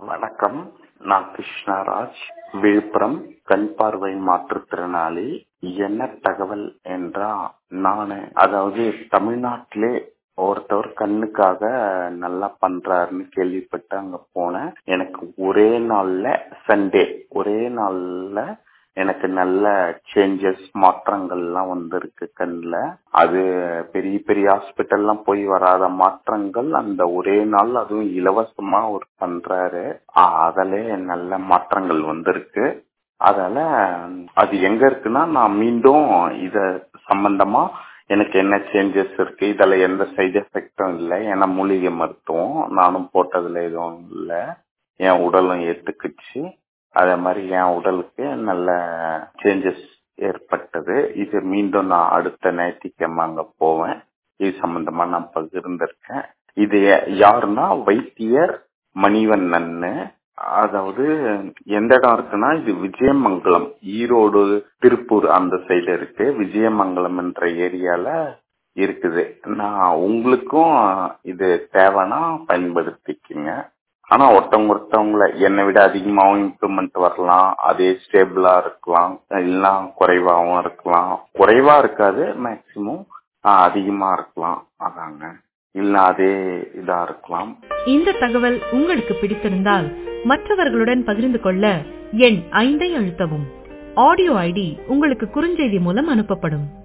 வணக்கம் நான் கிருஷ்ணராஜ் விழுப்புரம் கண் பார்வை மாற்றுத்திறனாளி என்ன தகவல் என்றா நானு அதாவது தமிழ்நாட்டிலே ஒருத்தவர் கண்ணுக்காக நல்லா பண்றாருன்னு கேள்விப்பட்டு அங்க போனேன் எனக்கு ஒரே நாள்ல சண்டே ஒரே நாள்ல எனக்கு நல்ல சேஞ்சஸ் மாற்றங்கள்லாம் வந்திருக்கு கண்ணுல அது பெரிய பெரிய ஹாஸ்பிட்டல்லாம் போய் வராத மாற்றங்கள் அந்த ஒரே நாள் அதுவும் இலவசமா அவர் பண்றாரு அதிலே நல்ல மாற்றங்கள் வந்திருக்கு அதால அது எங்க இருக்குன்னா நான் மீண்டும் இத சம்பந்தமா எனக்கு என்ன சேஞ்சஸ் இருக்கு இதுல எந்த சைடு எஃபெக்டும் இல்லை ஏன்னா மூலிகை மருத்துவம் நானும் போட்டதுல எதுவும் இல்லை என் உடலும் ஏத்துக்குச்சு அதே மாதிரி என் உடலுக்கு நல்ல சேஞ்சஸ் ஏற்பட்டது இது மீண்டும் நான் அடுத்த ஞாயிற்றுக்கிழமை அங்க போவேன் இது சம்பந்தமா நான் பகிர்ந்திருக்கேன் இது யாருன்னா வைத்தியர் மணிவண்ணன்னு அதாவது எந்த இடம் இருக்குன்னா இது விஜயமங்கலம் ஈரோடு திருப்பூர் அந்த சைடு இருக்கு விஜயமங்கலம் என்ற ஏரியால இருக்குது நான் உங்களுக்கும் இது தேவைன்னா பயன்படுத்திக்கங்க ஆனா ஒருத்தவங்க ஒருத்தவங்கள என்னை விட அதிகமாகவும் இம்ப்ரூவ்மெண்ட் வரலாம் அதே ஸ்டேபிளா இருக்கலாம் இல்லைன்னா குறைவாகவும் இருக்கலாம் குறைவா இருக்காது மேக்சிமம் அதிகமா இருக்கலாம் அதாங்க இல்ல அதே இதா இருக்கலாம் இந்த தகவல் உங்களுக்கு பிடித்திருந்தால் மற்றவர்களுடன் பகிர்ந்து கொள்ள எண் ஐந்தை அழுத்தவும் ஆடியோ ஐடி உங்களுக்கு குறுஞ்செய்தி மூலம் அனுப்பப்படும்